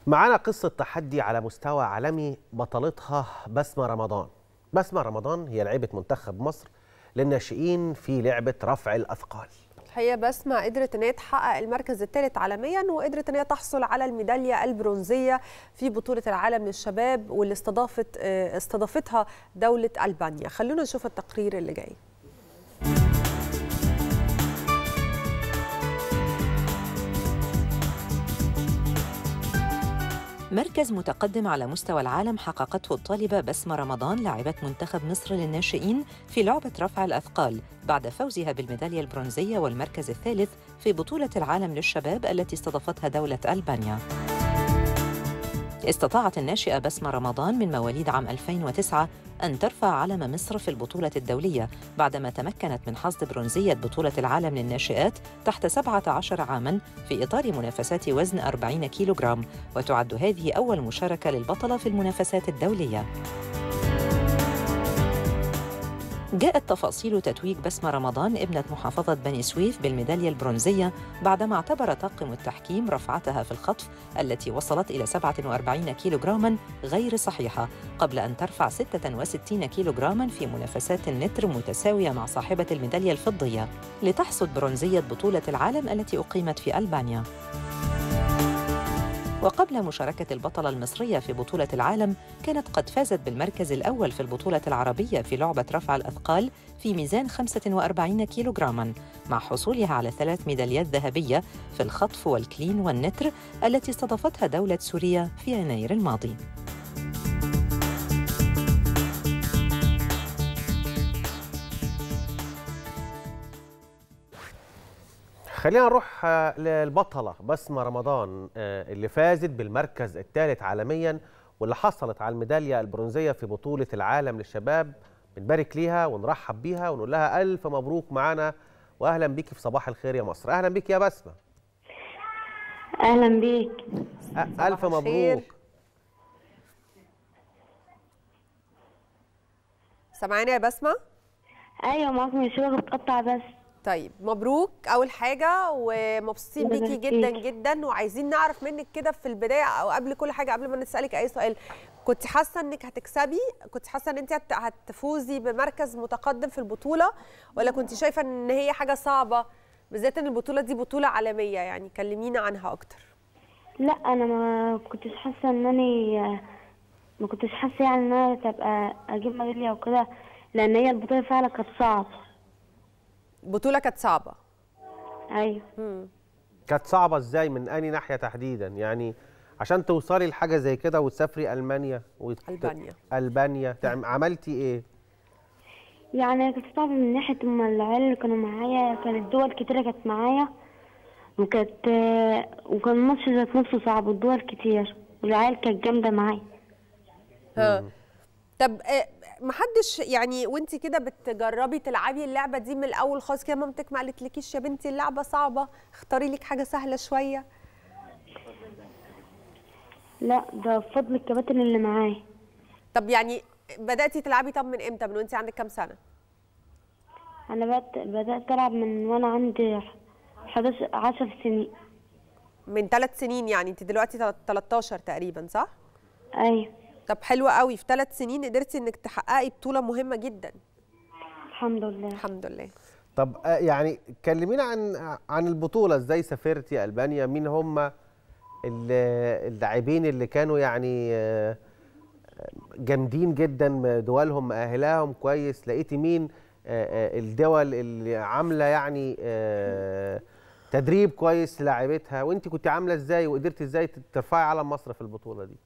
معانا قصة تحدي على مستوى عالمي بطلتها بسمة رمضان بسمة رمضان هي لعيبة منتخب مصر للناشئين في لعبة رفع الأثقال الحقيقه بسمة قدرت ان هي تحقق المركز الثالث عالميا وقدرت ان هي تحصل على الميداليه البرونزيه في بطوله العالم للشباب واللي استضافت آه، استضافتها دوله البانيا خلونا نشوف التقرير اللي جاي مركز متقدم على مستوى العالم حققته الطالبة بسمة رمضان لاعبة منتخب مصر للناشئين في لعبة رفع الأثقال بعد فوزها بالميدالية البرونزية والمركز الثالث في بطولة العالم للشباب التي استضافتها دولة ألبانيا. استطاعت الناشئة بسمة رمضان من مواليد عام 2009 أن ترفع علم مصر في البطولة الدولية بعدما تمكنت من حصد برونزية بطولة العالم للناشئات تحت 17 عاماً في إطار منافسات وزن 40 كيلوغرام وتعد هذه أول مشاركة للبطلة في المنافسات الدولية. جاءت تفاصيل تتويج بسمة رمضان ابنة محافظة بني سويف بالميدالية البرونزية بعدما اعتبر طاقم التحكيم رفعتها في الخطف التي وصلت إلى 47 كيلوغراما غير صحيحة قبل أن ترفع 66 كيلوغراما في منافسات النتر متساوية مع صاحبة الميدالية الفضية لتحصد برونزية بطولة العالم التي أقيمت في ألبانيا وقبل مشاركة البطلة المصرية في بطولة العالم كانت قد فازت بالمركز الأول في البطولة العربية في لعبة رفع الأثقال في ميزان 45 كيلوغراما مع حصولها على ثلاث ميداليات ذهبية في الخطف والكلين والنتر التي استضافتها دولة سوريا في يناير الماضي خلينا نروح آه، للبطلة بسمة رمضان آه، اللي فازت بالمركز الثالث عالميا واللي حصلت على الميدالية البرونزية في بطولة العالم للشباب بنبارك ليها ونرحب بيها ونقول لها ألف مبروك معانا وأهلا بيكي في صباح الخير يا مصر أهلا بيك يا بسمة اهلا بيك أ- ألف الخير. مبروك سامعانا يا بسمة ايوه معاكم الشبكه بتقطع بس طيب مبروك اول حاجه ومبسوطين الله بيكي يبارك جدا فيك. جدا وعايزين نعرف منك كده في البدايه او قبل كل حاجه قبل ما نسالك اي سؤال كنت حاسه انك هتكسبي كنت حاسه ان انت هت- هتفوزي بمركز متقدم في البطوله ولا كنت شايفه ان هي حاجه صعبه بالذات ان البطوله دي بطوله عالميه يعني كلمينا عنها اكتر لا انا ما كنتش حاسه ان انا ما كنتش حاسه يعني ان انا تبقى اجيب ميداليه وكده لان هي البطوله فعلا كانت صعبه البطوله كانت صعبه ايوه مم. كانت صعبة إزاي من أي ناحية تحديدا يعني عشان توصلي لحاجة زي كده وتسافري ألمانيا وت... ألبانيا. ألبانيا تعم... عملتي إيه؟ يعني كانت صعبه من ناحيه اما العيال اللي كانوا معايا كانت دول كتيره كانت معايا وكانت وكان الماتش ذات نفسه صعب والدول كتير والعيال كانت جامده معايا ها طب آه، محدش يعني وانت كده بتجربي تلعبي اللعبه دي من الاول خالص كده مامتك ما قالتلكيش يا بنتي اللعبه صعبه اختاري لك حاجه سهله شويه لا ده بفضل الكباتن اللي معايا طب يعني بداتي تلعبي طب من امتى من وانت عندك كام سنه انا بدأت بدأت العب من وانا عندي 11 10 سنين من ثلاث سنين يعني انت دلوقتي تل- 13 تقريبا صح ايوه طب حلوه قوي في ثلاث سنين قدرتي انك تحققي بطوله مهمه جدا الحمد لله الحمد لله طب آه، يعني كلمينا عن عن البطولة ازاي سافرتي ألبانيا مين هم ال- اللاعبين اللي كانوا يعني آه، جامدين جدا دولهم مؤهلاهم كويس لقيتي مين آه، آه، الدول اللي عاملة يعني آه، تدريب كويس للاعيبتها وانت كنت عاملة ازاي وقدرتي ازاي ترفعي علم مصر في البطولة دي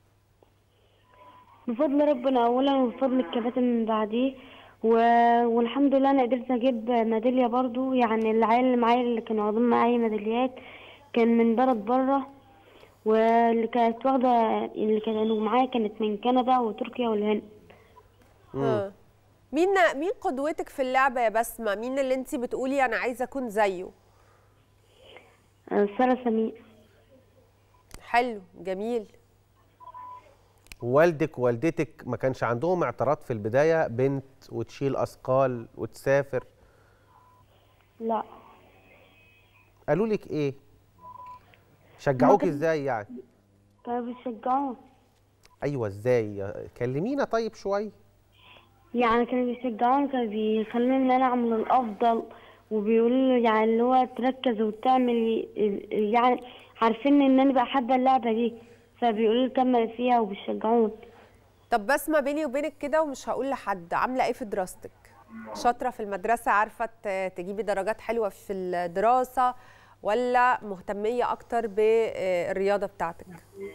بفضل ربنا اولا وبفضل الكباتن من بعديه و... والحمد لله انا قدرت اجيب ميداليه برضو يعني العيال اللي معايا اللي كانوا واخدين معايا ميداليات كان من بلد بره واللي كانت واخده اللي كانوا معايا كانت من كندا وتركيا والهند ها. مين مين قدوتك في اللعبه يا بسمه مين اللي انت بتقولي انا عايزه اكون زيه آه، ساره سمير حلو جميل والدك ووالدتك ما كانش عندهم اعتراض في البداية بنت وتشيل أثقال وتسافر لا قالوا لك ايه شجعوك كان- ازاي يعني كانوا بيشجعوني ايوه ازاي كلمينا طيب شويه يعني كانوا بيشجعوني كانوا بيخلوني ان انا اعمل الافضل وبيقولوا لي يعني اللي هو تركز وتعمل يعني عارفين ان انا بقى حابه اللعبه دي فبيقولوا لي كمل فيها وبيشجعوني طب بسمة بيني وبينك كده ومش هقول لحد عامله ايه في دراستك شاطره في المدرسه عارفه ت- تجيبي درجات حلوه في الدراسه ولا مهتميه اكتر بالرياضه بتاعتك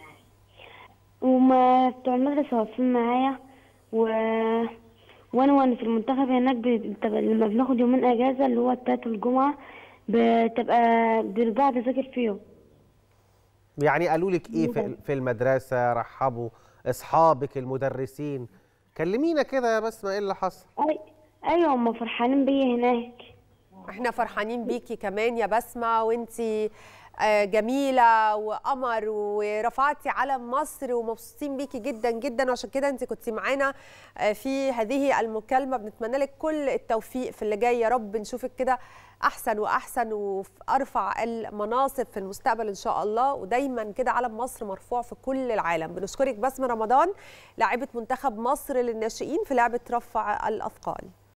وما بتوع المدرسه واقفين معايا و وانا وانا في المنتخب هناك بتبقى لما بناخد يومين اجازه اللي هو التلات والجمعه بتبقى بنرجع اذاكر فيهم يعني قالوا لك ايه في في المدرسه رحبوا اصحابك المدرسين كلمينا كده يا بسمه ايه اللي حصل أي... ايوه هم فرحانين بيا هناك احنا فرحانين بيكي كمان يا بسمة وانتي آه، جميلة وقمر ورفعتي علم مصر ومبسوطين بيكي جدا جدا وعشان كده انت كنتي معانا آه، في هذه المكالمة بنتمنى لك كل التوفيق في اللي جاي يا رب نشوفك كده أحسن وأحسن وفي أرفع المناصب في المستقبل إن شاء الله ودايما كده علم مصر مرفوع في كل العالم بنشكرك بسمة رمضان لاعبة منتخب مصر للناشئين في لعبة رفع الأثقال